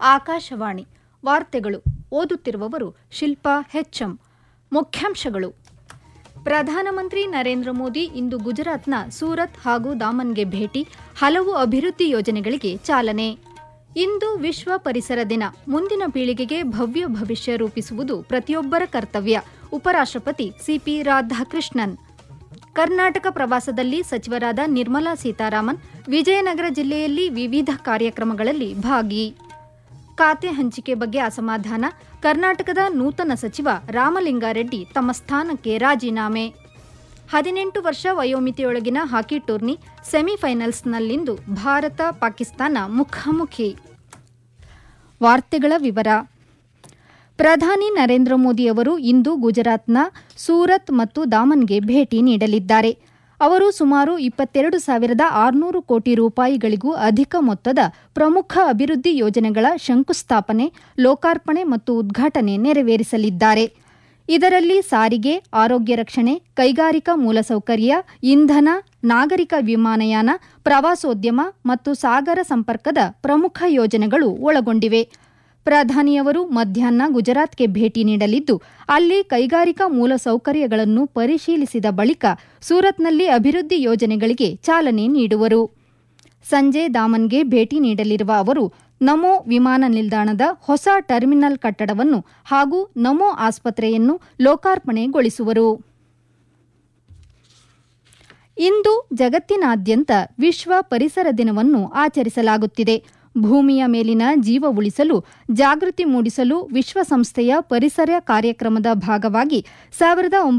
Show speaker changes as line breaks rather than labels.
ಆಕಾಶವಾಣಿ ವಾರ್ತೆಗಳು ಓದುತ್ತಿರುವವರು ಶಿಲ್ಪಾ ಹೆಚ್ಎಂ ಮುಖ್ಯಾಂಶಗಳು ಪ್ರಧಾನಮಂತ್ರಿ ನರೇಂದ್ರ ಮೋದಿ ಇಂದು ಗುಜರಾತ್ನ ಸೂರತ್ ಹಾಗೂ ದಾಮನ್ಗೆ ಭೇಟಿ ಹಲವು ಅಭಿವೃದ್ಧಿ ಯೋಜನೆಗಳಿಗೆ ಚಾಲನೆ ಇಂದು ವಿಶ್ವ ಪರಿಸರ ದಿನ ಮುಂದಿನ ಪೀಳಿಗೆಗೆ ಭವ್ಯ ಭವಿಷ್ಯ ರೂಪಿಸುವುದು ಪ್ರತಿಯೊಬ್ಬರ ಕರ್ತವ್ಯ ಉಪರಾಷ್ಟ್ರಪತಿ ಸಿಪಿ ರಾಧಾಕೃಷ್ಣನ್ ಕರ್ನಾಟಕ ಪ್ರವಾಸದಲ್ಲಿ ಸಚಿವರಾದ ನಿರ್ಮಲಾ ಸೀತಾರಾಮನ್ ವಿಜಯನಗರ ಜಿಲ್ಲೆಯಲ್ಲಿ ವಿವಿಧ ಕಾರ್ಯಕ್ರಮಗಳಲ್ಲಿ ಭಾಗಿ ಖಾತೆ ಹಂಚಿಕೆ ಬಗ್ಗೆ ಅಸಮಾಧಾನ ಕರ್ನಾಟಕದ ನೂತನ ಸಚಿವ ರಾಮಲಿಂಗಾರೆಡ್ಡಿ ತಮ್ಮ ಸ್ಥಾನಕ್ಕೆ ರಾಜೀನಾಮೆ ಹದಿನೆಂಟು ವರ್ಷ ವಯೋಮಿತಿಯೊಳಗಿನ ಹಾಕಿ ಟೂರ್ನಿ ಸೆಮಿಫೈನಲ್ಸ್ನಲ್ಲಿಂದು ಭಾರತ ಪಾಕಿಸ್ತಾನ ಮುಖಾಮುಖಿ ವಾರ್ತೆಗಳ ವಿವರ ಪ್ರಧಾನಿ ನರೇಂದ್ರ ಮೋದಿ ಅವರು ಇಂದು ಗುಜರಾತ್ನ ಸೂರತ್ ಮತ್ತು ದಾಮನ್ಗೆ ಭೇಟಿ ನೀಡಲಿದ್ದಾರೆ ಅವರು ಸುಮಾರು ಇಪ್ಪತ್ತೆರಡು ಸಾವಿರದ ಆರುನೂರು ಕೋಟಿ ರೂಪಾಯಿಗಳಿಗೂ ಅಧಿಕ ಮೊತ್ತದ ಪ್ರಮುಖ ಅಭಿವೃದ್ಧಿ ಯೋಜನೆಗಳ ಶಂಕುಸ್ಥಾಪನೆ ಲೋಕಾರ್ಪಣೆ ಮತ್ತು ಉದ್ಘಾಟನೆ ನೆರವೇರಿಸಲಿದ್ದಾರೆ ಇದರಲ್ಲಿ ಸಾರಿಗೆ ಆರೋಗ್ಯ ರಕ್ಷಣೆ ಕೈಗಾರಿಕಾ ಮೂಲಸೌಕರ್ಯ ಇಂಧನ ನಾಗರಿಕ ವಿಮಾನಯಾನ ಪ್ರವಾಸೋದ್ಯಮ ಮತ್ತು ಸಾಗರ ಸಂಪರ್ಕದ ಪ್ರಮುಖ ಯೋಜನೆಗಳು ಒಳಗೊಂಡಿವೆ ಪ್ರಧಾನಿಯವರು ಮಧ್ಯಾಹ್ನ ಗುಜರಾತ್ಗೆ ಭೇಟಿ ನೀಡಲಿದ್ದು ಅಲ್ಲಿ ಕೈಗಾರಿಕಾ ಮೂಲಸೌಕರ್ಯಗಳನ್ನು ಪರಿಶೀಲಿಸಿದ ಬಳಿಕ ಸೂರತ್ನಲ್ಲಿ ಅಭಿವೃದ್ಧಿ ಯೋಜನೆಗಳಿಗೆ ಚಾಲನೆ ನೀಡುವರು ಸಂಜೆ ದಾಮನ್ಗೆ ಭೇಟಿ ನೀಡಲಿರುವ ಅವರು ನಮೋ ವಿಮಾನ ನಿಲ್ದಾಣದ ಹೊಸ ಟರ್ಮಿನಲ್ ಕಟ್ಟಡವನ್ನು ಹಾಗೂ ನಮೋ ಆಸ್ಪತ್ರೆಯನ್ನು ಲೋಕಾರ್ಪಣೆಗೊಳಿಸುವರು ಇಂದು ಜಗತ್ತಿನಾದ್ಯಂತ ವಿಶ್ವ ಪರಿಸರ ದಿನವನ್ನು ಆಚರಿಸಲಾಗುತ್ತಿದೆ ಭೂಮಿಯ ಮೇಲಿನ ಜೀವ ಉಳಿಸಲು ಜಾಗೃತಿ ಮೂಡಿಸಲು ವಿಶ್ವಸಂಸ್ಥೆಯ ಪರಿಸರ ಕಾರ್ಯಕ್ರಮದ ಭಾಗವಾಗಿ ಸಾವಿರದ